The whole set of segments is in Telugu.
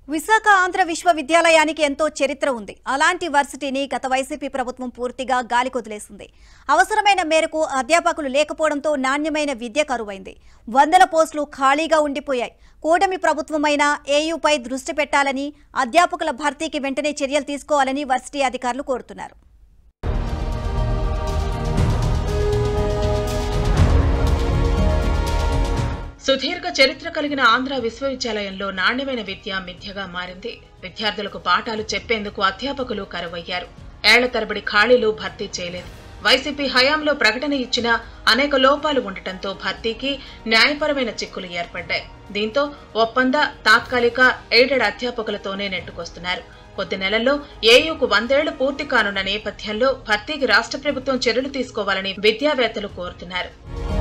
విశాఖ ఆంధ్ర విశ్వవిద్యాలయానికి ఎంతో చరిత్ర ఉంది అలాంటి వర్సిటీని గత వైసీపీ ప్రభుత్వం పూర్తిగా గాలికొదిలేసింది అవసరమైన మేరకు అధ్యాపకులు లేకపోవడంతో నాణ్యమైన విద్య కరువైంది వందల పోస్టులు ఖాళీగా ఉండిపోయాయి కూటమి ప్రభుత్వమైన ఏయూపై దృష్టి పెట్టాలని అధ్యాపకుల భర్తీకి వెంటనే చర్యలు తీసుకోవాలని వర్సిటీ అధికారులు కోరుతున్నారు సుదీర్ఘ చరిత్ర కలిగిన ఆంధ్ర విశ్వవిద్యాలయంలో నాణ్యమైన విద్య మిథ్యగా మారింది విద్యార్థులకు పాఠాలు చెప్పేందుకు అధ్యాపకులు కరువయ్యారు ఏళ్ల తరబడి ఖాళీలు భర్తీ చేయలేదు వైసీపీ హయాంలో ప్రకటన ఇచ్చిన అనేక లోపాలు ఉండటంతో భర్తీకి న్యాయపరమైన చిక్కులు ఏర్పడ్డాయి దీంతో ఒప్పంద తాత్కాలిక ఎయిడెడ్ అధ్యాపకులతోనే నెట్టుకొస్తున్నారు కొద్ది నెలల్లో ఏయూకు వందేళ్లు పూర్తి కానున్న నేపథ్యంలో భర్తీకి రాష్ట్ర ప్రభుత్వం చర్యలు తీసుకోవాలని విద్యావేత్తలు కోరుతున్నారు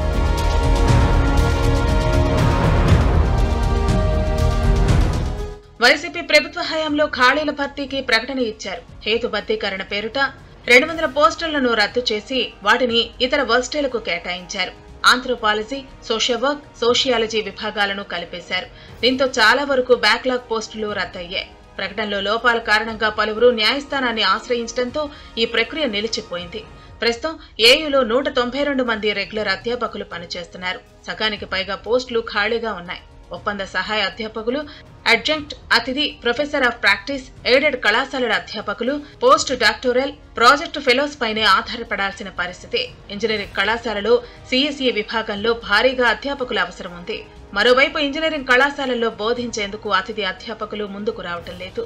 వైసీపీ ప్రభుత్వ హయాంలో ఖాళీల భర్తీకి ప్రకటన ఇచ్చారు హేతుబద్ధీకరణ పేరుట రెండు వందల పోస్టులను రద్దు చేసి వాటిని ఇతర వర్సిటీలకు కేటాయించారు ఆంథ్రోపాలజీ సోషల్ వర్క్ సోషియాలజీ విభాగాలను కలిపేశారు దీంతో చాలా వరకు బ్యాక్లాగ్ పోస్టులు రద్దయ్యాయి ప్రకటనలో లోపాల కారణంగా పలువురు న్యాయస్థానాన్ని ఆశ్రయించడంతో ఈ ప్రక్రియ నిలిచిపోయింది ప్రస్తుతం ఏయులో నూట తొంభై రెండు మంది రెగ్యులర్ అధ్యాపకులు పనిచేస్తున్నారు సగానికి పైగా పోస్టులు ఖాళీగా ఉన్నాయి ఒప్పంద సహాయ అధ్యాపకులు అడ్జంక్ట్ అతిథి ప్రొఫెసర్ ఆఫ్ ప్రాక్టీస్ ఎయిడెడ్ కళాశాలల అధ్యాపకులు పోస్ట్ డాక్టోరల్ ప్రాజెక్టు ఫెలోస్ పైనే ఆధారపడాల్సిన పరిస్థితి ఇంజనీరింగ్ కళాశాలలో సిఎస్ఈ విభాగంలో భారీగా అధ్యాపకుల అవసరం ఉంది మరోవైపు ఇంజనీరింగ్ కళాశాలల్లో బోధించేందుకు అతిథి అధ్యాపకులు ముందుకు రావటం లేదు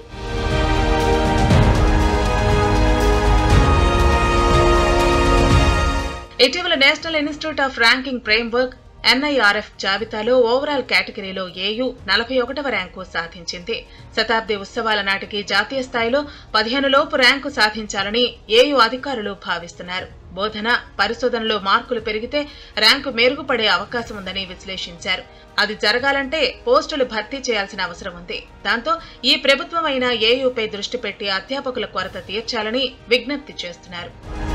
ఇటీవల National Institute of Ranking Framework NIRF జాబితాలో ఓవరాల్ కేటగిరీలో ఏయు నలభై ఒకటవ ర్యాంకు సాధించింది శతాబ్ది ఉత్సవాల నాటికి జాతీయ స్థాయిలో పదిహేను లోపు ర్యాంకు సాధించాలని ఏయు అధికారులు భావిస్తున్నారు బోధన పరిశోధనలో మార్కులు పెరిగితే ర్యాంకు మెరుగుపడే అవకాశం ఉందని విశ్లేషించారు అది జరగాలంటే పోస్టులు భర్తీ చేయాల్సిన అవసరం ఉంది దాంతో ఈ ప్రభుత్వం అయిన ఏయూపై దృష్టి పెట్టి అధ్యాపకుల కొరత తీర్చాలని విజ్ఞప్తి చేస్తున్నారు